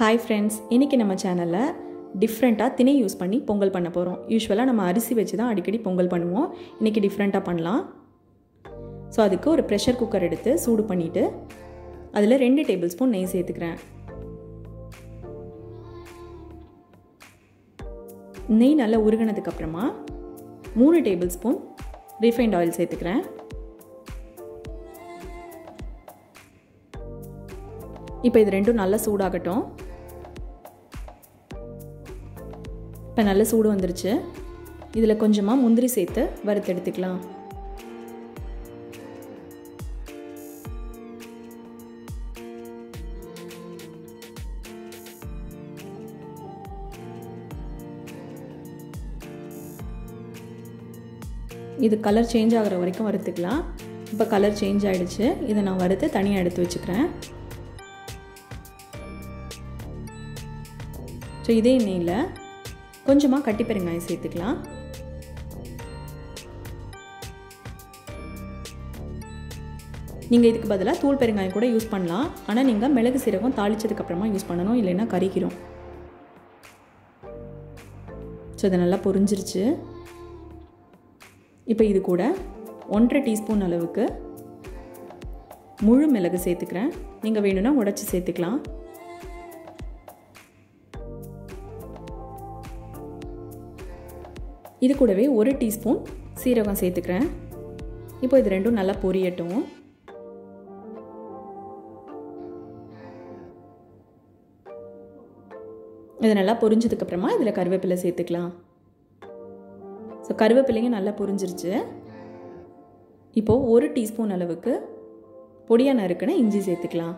hi friends இன்றைக்கி நம்ம சேனலில் டிஃப்ரெண்ட்டாக திணை யூஸ் பண்ணி பொங்கல் பண்ண போகிறோம் யூஸ்வலாக நம்ம அரிசி வச்சு தான் அடிக்கடி பொங்கல் பண்ணுவோம் இன்றைக்கி டிஃப்ரெண்ட்டாக பண்ணலாம் ஸோ அதுக்கு ஒரு ப்ரெஷர் குக்கர் எடுத்து சூடு பண்ணிவிட்டு அதில் ரெண்டு டேபிள் ஸ்பூன் நெய் சேர்த்துக்கிறேன் நெய் நல்லா உருகினதுக்கப்புறமா மூணு டேபிள் ஸ்பூன் ரீஃபைண்ட் ஆயில் சேர்த்துக்கிறேன் இப்போ இது ரெண்டும் நல்லா சூடாகட்டும் இப்போ நல்ல சூடு வந்துருச்சு இதில் கொஞ்சமாக முந்திரி சேர்த்து வறுத்து எடுத்துக்கலாம் இது கலர் சேஞ்ச் ஆகிற வரைக்கும் வறுத்துக்கலாம் இப்போ கலர் சேஞ்ச் ஆகிடுச்சு இதை நான் வறுத்து தனியாக எடுத்து வச்சுக்கிறேன் ஸோ இதே எண்ணெயில் கொஞ்சமாக கட்டி பெருங்காயம் சேர்த்துக்கலாம் நீங்கள் இதுக்கு பதிலாக தூள் பெருங்காயம் கூட யூஸ் பண்ணலாம் ஆனால் நீங்கள் மிளகு சீரகம் தாளித்ததுக்கப்புறமா யூஸ் பண்ணணும் இல்லைன்னா கறிக்கிறோம் ஸோ இது நல்லா பொரிஞ்சிருச்சு இப்போ இது கூட ஒன்றரை டீஸ்பூன் அளவுக்கு முழு மிளகு சேர்த்துக்கிறேன் நீங்கள் வேணும்னா உடச்சி சேர்த்துக்கலாம் இது கூடவே ஒரு டீஸ்பூன் சீரகம் சேர்த்துக்கிறேன் இப்போ இது ரெண்டும் நல்லா பொரியட்டும் இது நல்லா பொரிஞ்சதுக்கப்புறமா இதில் கருவேப்பிலை சேர்த்துக்கலாம் ஸோ கருவேப்பிலையும் நல்லா பொரிஞ்சிருச்சு இப்போது ஒரு டீஸ்பூன் அளவுக்கு பொடியாக நறுக்குன இஞ்சி சேர்த்துக்கலாம்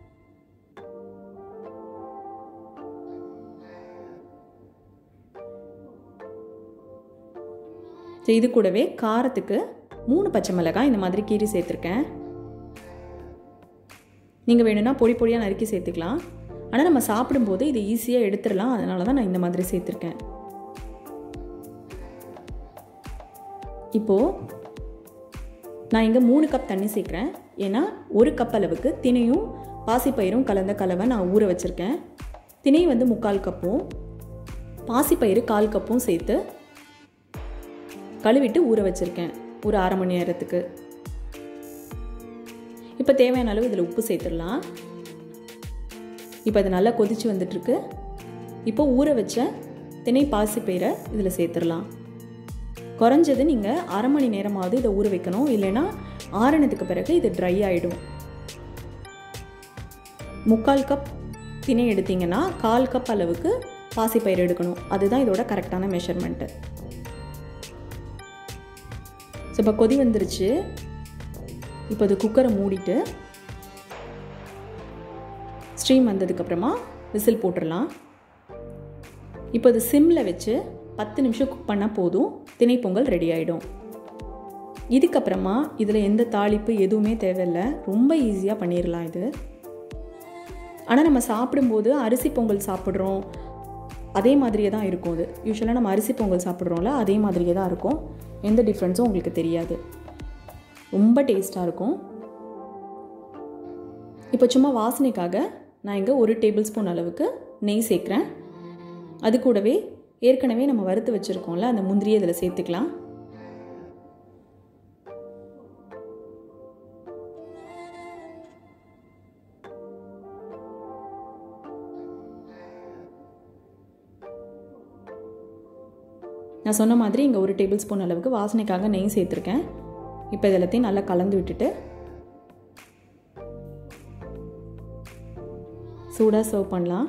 ஸோ இது கூடவே காரத்துக்கு மூணு பச்சை மிளகாய் இந்த மாதிரி கீரி சேர்த்துருக்கேன் நீங்கள் வேணும்னா பொடி பொடியாக நறுக்கி சேர்த்துக்கலாம் ஆனால் நம்ம சாப்பிடும்போது இது ஈஸியாக எடுத்துடலாம் அதனால தான் நான் இந்த மாதிரி சேர்த்துருக்கேன் இப்போது நான் இங்கே மூணு கப் தண்ணி சேர்க்குறேன் ஏன்னா ஒரு கப் அளவுக்கு தினையும் பாசிப்பயிரும் கலந்த கலவை நான் ஊற வச்சுருக்கேன் திணை வந்து முக்கால் கப்பும் பாசிப்பயிறு கால் கப்பும் சேர்த்து கழுவிட்டு ஊற வச்சுருக்கேன் ஒரு அரை மணி நேரத்துக்கு இப்போ தேவையான அளவு இதில் உப்பு சேர்த்துடலாம் இப்போ அது நல்லா கொதித்து வந்துட்டுருக்கு இப்போ ஊற வச்ச திணை பாசிப்பயிரை இதில் சேர்த்துடலாம் குறைஞ்சது நீங்கள் அரை மணி நேரமாவது இதை ஊற வைக்கணும் இல்லைன்னா ஆறுனதுக்கு பிறகு இது ட்ரை ஆகிடும் முக்கால் கப் திணை எடுத்திங்கன்னா கால் கப் அளவுக்கு பாசிப்பயிர் எடுக்கணும் அதுதான் இதோட கரெக்டான மெஷர்மெண்ட்டு ஸோ இப்போ கொதி வந்துருச்சு இப்போ அது குக்கரை மூடிட்டு ஸ்ட்ரீம் வந்ததுக்கப்புறமா விசில் போட்டுடலாம் இப்போ அது சிம்மில் வச்சு பத்து நிமிஷம் குக் பண்ணால் போதும் திணைப்பொங்கல் ரெடி ஆகிடும் இதுக்கப்புறமா இதில் எந்த தாளிப்பு எதுவுமே தேவையில்லை ரொம்ப ஈஸியாக பண்ணிடலாம் இது ஆனால் நம்ம சாப்பிடும்போது அரிசி பொங்கல் சாப்பிட்றோம் அதே மாதிரியே தான் இருக்கும் அது யூஸ்வலாக நம்ம அரிசி பொங்கல் சாப்பிட்றோம்ல அதே மாதிரியே தான் இருக்கும் எந்த டிஃப்ரென்ஸும் உங்களுக்கு தெரியாது ரொம்ப டேஸ்ட்டாக இருக்கும் இப்போ சும்மா வாசனைக்காக நான் இங்கே ஒரு டேபிள் ஸ்பூன் அளவுக்கு நெய் சேர்க்குறேன் அது கூடவே ஏற்கனவே நம்ம வறுத்து வச்சுருக்கோம்ல அந்த முந்திரியை இதில் சேர்த்துக்கலாம் நான் சொன்ன மாதிரி இங்கே ஒரு டேபிள் ஸ்பூன் அளவுக்கு வாசனைக்காக நெய் சேர்த்துருக்கேன் இப்போ இது எல்லாத்தையும் நல்லா கலந்து விட்டுட்டு சூடாக சர்வ் பண்ணலாம்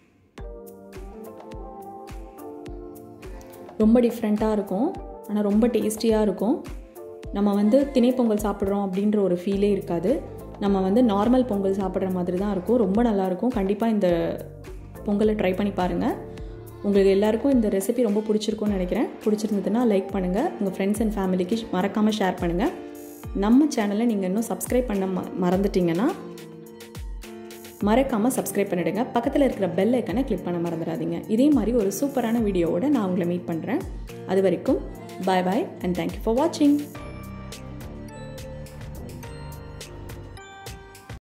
ரொம்ப டிஃப்ரெண்ட்டாக இருக்கும் ஆனால் ரொம்ப டேஸ்டியாக இருக்கும் நம்ம வந்து திணை பொங்கல் சாப்பிட்றோம் அப்படின்ற ஒரு ஃபீலே இருக்காது நம்ம வந்து நார்மல் பொங்கல் சாப்பிட்ற மாதிரி தான் இருக்கும் ரொம்ப நல்லாயிருக்கும் கண்டிப்பாக இந்த பொங்கலை ட்ரை பண்ணி பாருங்கள் உங்களுக்கு எல்லாருக்கும் இந்த ரெசிபி ரொம்ப பிடிச்சிருக்கும்னு நினைக்கிறேன் பிடிச்சிருந்ததுன்னா லைக் பண்ணுங்கள் உங்கள் ஃப்ரெண்ட்ஸ் அண்ட் ஃபேமிலிக்கு மறக்காமல் ஷேர் பண்ணுங்கள் நம்ம சேனலை நீங்கள் இன்னும் சப்ஸ்கிரைப் பண்ண ம மறந்துட்டிங்கன்னா மறக்காமல் சப்ஸ்கிரைப் பண்ணிவிடுங்க பக்கத்தில் இருக்கிற பெல் ஐக்கனை கிளிக் பண்ண மறந்துடாதீங்க இதே மாதிரி ஒரு சூப்பரான வீடியோவோட நான் உங்களை மீட் பண்ணுறேன் அது வரைக்கும் bye bye and thank you for வாட்சிங்